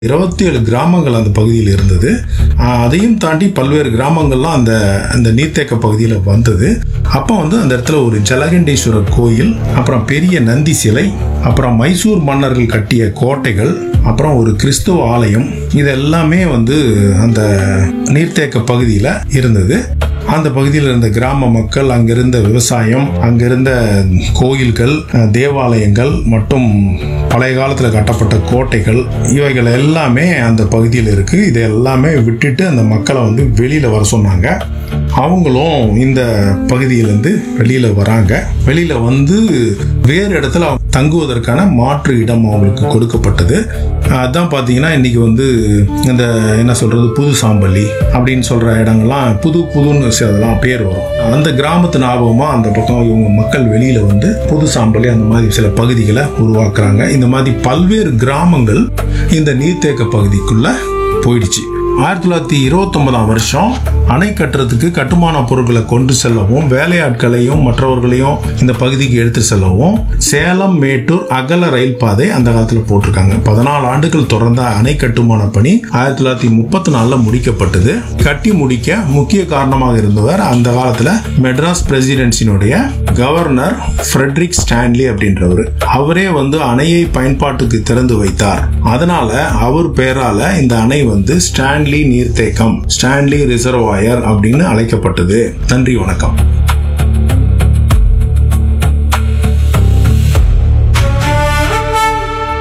இருபத்தி ஏழு கிராமங்கள் அந்த பகுதியில் இருந்தது ஆஹ் அதையும் தாண்டி பல்வேறு கிராமங்கள்லாம் அந்த அந்த நீர்த்தேக்க பகுதியில் வந்தது அப்போ வந்து அந்த இடத்துல ஒரு ஜலகண்டேஸ்வரர் கோயில் அப்புறம் பெரிய நந்தி சிலை அப்புறம் மைசூர் மன்னர்கள் கட்டிய கோட்டைகள் அப்புறம் ஒரு கிறிஸ்துவ ஆலயம் இது எல்லாமே வந்து அந்த நீர்த்தேக்க பகுதியில் இருந்தது அந்த பகுதியில் இருந்த கிராம மக்கள் அங்கிருந்த விவசாயம் அங்கிருந்த கோயில்கள் அஹ், தேவாலயங்கள் மற்றும் பழைய காலத்தில் கட்டப்பட்ட கோட்டைகள் இவைகள் எல்லாமே அந்த பகுதியில் இருக்கு இது எல்லாமே விட்டுட்டு அந்த மக்களை வந்து வெளியில வர சொன்னாங்க அவங்களும் இந்த பகுதியிலேருந்து வெளியில வராங்க வெளியில வந்து வேறு இடத்துல அவங்க தங்குவதற்கான மாற்று இடம் அவங்களுக்கு கொடுக்கப்பட்டது அதான் பார்த்தீங்கன்னா இன்னைக்கு வந்து இந்த என்ன சொல்றது புது சாம்பள்ளி அப்படின்னு சொல்ற இடங்கள்லாம் புது புதுன்னு அதெல்லாம் பேர் வரும் அந்த கிராமத்து ஞாபகமா அந்த பக்கம் இவங்க மக்கள் வெளியில வந்து புது சாம்பள்ளி அந்த மாதிரி சில பகுதிகளை உருவாக்குறாங்க இந்த மாதிரி பல்வேறு கிராமங்கள் இந்த நீர்த்தேக்க பகுதிக்குள்ள போயிடுச்சு ஆயிரத்தி தொள்ளாயிரத்தி இருபத்தொன்பதாம் வருஷம் அணை கட்டுறதுக்கு கட்டுமான பொருட்களை கொண்டு செல்லவும் வேலையாட்களையும் மற்றவர்களையும் இந்த பகுதிக்கு எடுத்து செல்லவும் சேலம் மேட்டூர் அகல ரயில் பாதை அந்த காலத்தில் போட்டிருக்காங்க பதினாலு ஆண்டுகள் தொடர்ந்த அணை கட்டுமான பணி ஆயிரத்தி தொள்ளாயிரத்தி முப்பத்தி நாலுல முடிக்கப்பட்டது கட்டி முடிக்க முக்கிய காரணமாக இருந்தவர் அந்த காலத்துல மெட்ராஸ் பிரசிடென்சினுடைய கவர்னர் ஃப்ரெட்ரிக் ஸ்டான்லி அப்படின்றவர் அவரே வந்து அணையை பயன்பாட்டுக்கு திறந்து வைத்தார் அதனால அவர் பேரால இந்த அணை வந்து ஸ்டான்லி நீர்த்தேக்கம் ஸ்டான்லி ரிசர்வாயர் அப்படின்னு அழைக்கப்பட்டது நன்றி வணக்கம்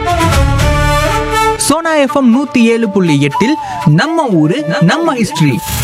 சோனா எஃப்எம் நூத்தி ஏழு புள்ளி எட்டில் நம்ம ஊரு நம்ம ஹிஸ்டரி